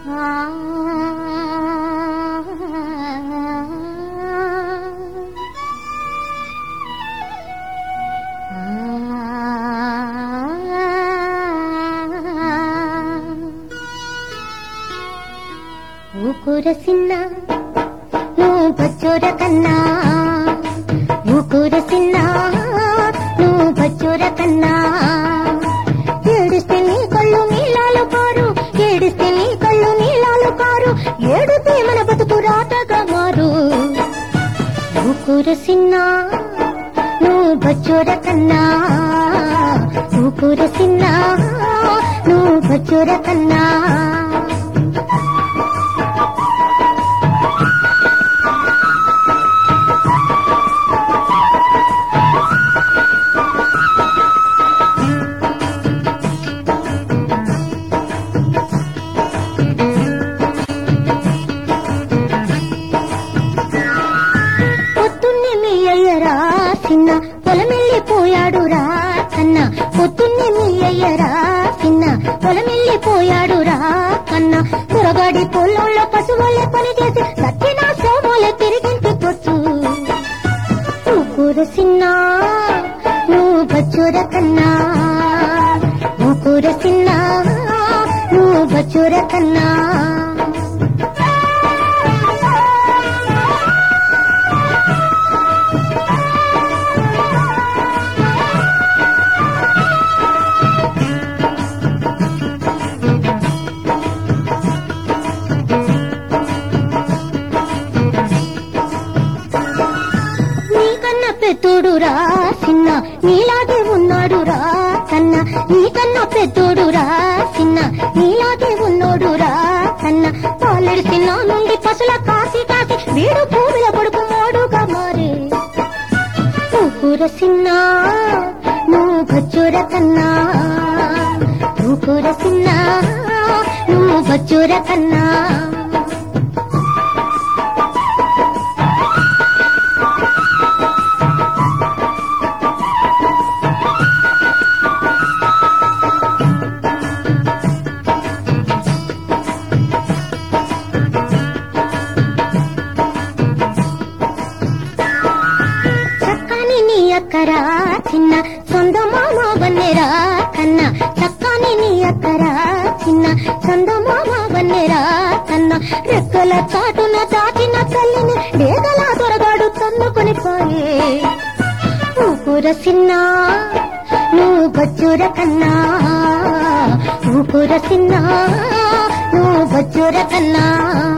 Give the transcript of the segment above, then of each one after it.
ఊకూర సిన్న నువ్వు బచ్చూర కన్నా ఊకూర సిన్న నువ్వు బచ్చూర కన్నా ఏడిస్తే నీ కళ్ళు నీలాలు కారు ఏడిస్తే నీ కళ్ళు నీలాలు కారు ఏడితే మన బతుకు రాతగా మారు ఊకూర సిన్న నువ్వు బచ్చూర కన్నా ఊకూర సిన్న నువ్వు బచ్చూర కన్నా పొద్దున్నే మీ అయ్యరా చిన్న పొలమెళ్ళిపోయాడు రా కన్న పొద్దున్నే మీ అయ్యరా చిన్న పొలమెళ్ళిపోయాడు రా కన్న మురగాడి పొలంలో పశువులే పని చేసి సత్యన సోమోలే తిరిగింటికొచ్చు ఊకూర సిన్న నువ్వు బచ్చూర కన్నా ఊకూర సిన్న నువ్వు బచ్చూర కన్నా నీకన్నా పెద్దోడు రా చిన్న నీలాగే ఉన్నాడు రా కన్న నీకన్నా పెద్దోడు రా చిన్న నీలాగే ఉన్నోడు రా కన్న పాలెడు చిన్న నుండి పసుల కాసి కాసి వీడు భూమిలో పడుకు మోడుగా మారే ఊకూర సిన్న నువ్వు బచ్చూర కన్నా ఊకూర సిన్న నువ్వు బచ్చూర కన్నా చక్కని నీ అక్కరా చిన్న సొంత మామ వన్నెరా కన్న చక్కని నీ అక్కరా చిన్న సొంత మామ వన్నెరా కన్న రెక్కల చాటున దాచిన తల్లిని డేగల దొరగాడు తన్నుకొని పోయే ఊకూర సిన్న నువ్వు బచ్చూర కన్నా ఊకూర సిన్న నువ్వు బచ్చూర కన్నా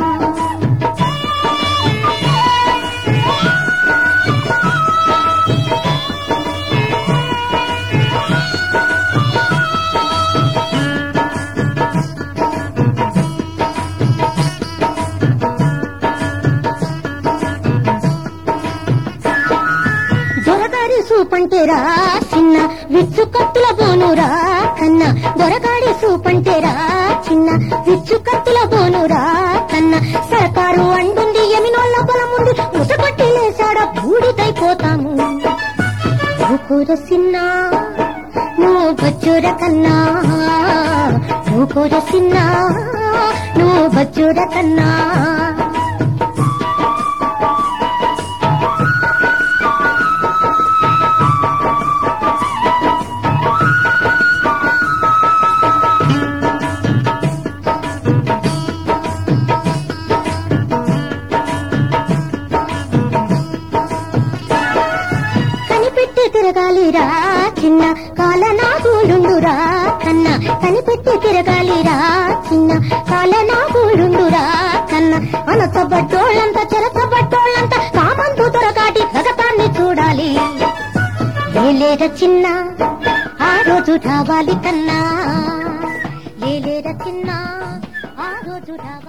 దొరగాడి సూపంటే రా చిన్న విచ్చు కత్తుల బోనురా కన్న దొరగాడి సూపంటే రా చిన్న విచ్చు కత్తుల బోనురా కన్న సర్కారు అండుంది ఎమినోళ్ళ పొలముంది ముసగొట్టి లేసాడ బూడిదైపోతాము ఊకూర సిన్న నువ్వు బచ్చూర కన్నా ఊకూర సిన్న నువ్వు బచ్చూర కన్నా కనిపెట్టి తిరగాలిరా చిన్న కాలనాగులుండురా కన్న కనిపెట్టి తిరగాలిరా చిన్న కాలనాగులుండురా కన్న అనసబట్టోళ్ళంతా చెరసబట్టోళ్ళంతా కామంతు దొరకాటి జగతాన్ని చూడాలి ఏలేర చిన్న ఆ రోజు రావాలి కన్నా ఏలేర చిన్న ఆ రోజు రావాలి